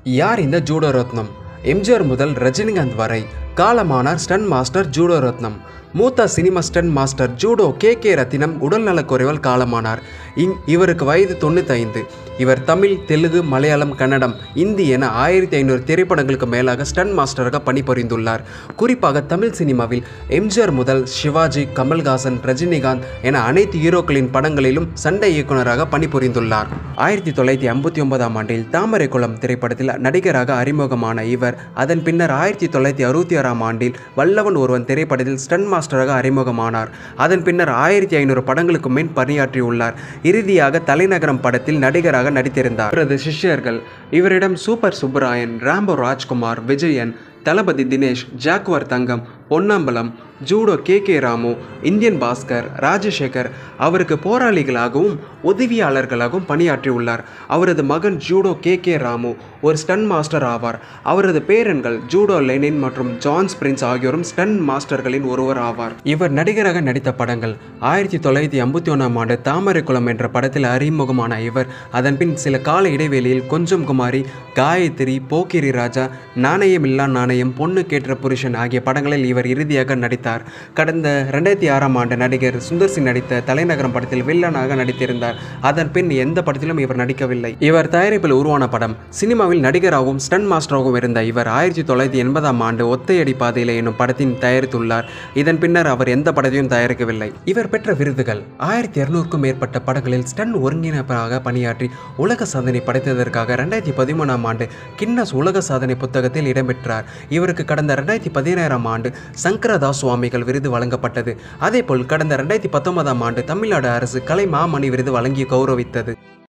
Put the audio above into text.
யார் இந்த ஜூடோ ரத்னம் எம்ஜிஆர் முதல் ரஜினிகாந்த் வரை காலமானார் ஸ்டன் மாஸ்டர் ஜூடோ ரத்னம் மூத்த cinema stunt master judo K K Rathinam உடல்நலக்குறைவால் காலமானார் இங் இவருக்கு வயது தொண்ணூத்தைந்து இவர் தமிழ் தெலுங்கு மலையாளம் கன்னடம் இந்தி என ஆயிரத்தி ஐநூறு திரைப்படங்களுக்கு மேலாக ஸ்டன் மாஸ்டராக பணிபுரிந்துள்ளார் குறிப்பாக தமிழ் சினிமாவில் எம்ஜிஆர் முதல் சிவாஜி கமல்ஹாசன் ரஜினிகாந்த் என அனைத்து ஹீரோக்களின் படங்களிலும் சண்டை இயக்குனராக பணிபுரிந்துள்ளார் ஆயிரத்தி தொள்ளாயிரத்தி ஐம்பத்தி ஒன்பதாம் ஆண்டில் தாமரைக்குளம் திரைப்படத்தில் நடிகராக அறிமுகமான இவர் அதன் பின்னர் ஆயிரத்தி தொள்ளாயிரத்தி அறுபத்தி ஆறாம் ஆண்டில் வல்லவன் ஒருவன் திரைப்படத்தில் ஸ்டன் மாஸ்டராக அறிமுகமானார் அதன் பின்னர் ஆயிரத்தி ஐநூறு படங்களுக்கு மேல் பணியாற்றியுள்ளார் இறுதியாக தலைநகரம் படத்தில் நடிகராக நடித்திருந்தார் இவரது சிஷ்யர்கள் இவரிடம் super Subbarayan Rambo Rajkumar Vijayan Thalapathy Dinesh Jaguar Thangam Ponnambalam judo K K Ramu Indian Bhaskar Rajasekhar அவருக்கு போராளிகளாகவும் உதவியாளர்களாகவும் பணியாற்றியுள்ளார் அவரது மகன் ஜூடோ கே கே ராமு ஒரு ஸ்டன் மாஸ்டர் ஆவார் அவரது பேரன்கள் ஜூடோ லெனின் மற்றும் ஜான்ஸ் பிரின்ஸ் ஆகியோரும் ஸ்டன் மாஸ்டர்களின் ஒருவர் ஆவார் இவர் நடிகராக நடித்த படங்கள் ஆயிரத்தி தொள்ளாயிரத்தி ஐம்பத்தி ஒன்றாம் ஆண்டு தாமரைக்குளம் என்ற படத்தில் அறிமுகமான இவர் அதன் பின் சில கால இடைவெளியில் கொஞ்சம் குமாரி காயத்ரி போக்கிரி ராஜா நாணயமில்லா நாணயம் பொண்ணு கேட்ட புருஷன் ஆகிய படங்களில் இவர் இறுதியாக நடித்தார் கடந்த ரெண்டாயிரத்தி ஆறாம் ஆண்டு நடிகர் சுந்தர் சிங் நடித்த தலைநகரம் படத்தில் வில்லனாக நடித்திருந்தார் அதன் பின் எந்த படத்திலும் இவர் நடிக்கவில்லை இவர் தயாரிப்பில் உருவான படம் சினிமாவில் நடிகராகவும் ஸ்டன் மாஸ்டராகவும் இருந்த இவர் ஆயிரத்தி தொள்ளாயிரத்தி எண்பதாம் ஆண்டு ஒத்தையடி பாதையில என்னும் படத்தின் தயாரித்துள்ளார் இதன் பின்னர் அவர் எந்த படத்தையும் தயாரிக்கவில்லை இவர் பெற்ற விருதுகள் ஆயிரத்தி இருநூறுக்கும் மேற்பட்ட படங்களில் ஸ்டன் ஒருங்கிணைப்பாக பணியாற்றி உலக சாதனை படைத்ததற்காக ரெண்டாயிரத்தி பதிமூணாம் ஆண்டு கின்னஸ் உலக சாதனை புத்தகத்தில் இடம்பெற்றார் இவருக்கு கடந்த ரெண்டாயிரத்தி பதினேழாம் ஆண்டு சங்கரதாஸ் சுவாமிகள் விருது வழங்கப்பட்டது அதேபோல் கடந்த ரெண்டாயிரத்தி பத்தொன்பதாம் ஆண்டு தமிழ்நாடு அரசு கலை மாமணி விருது வழங்கி கௌரவித்தது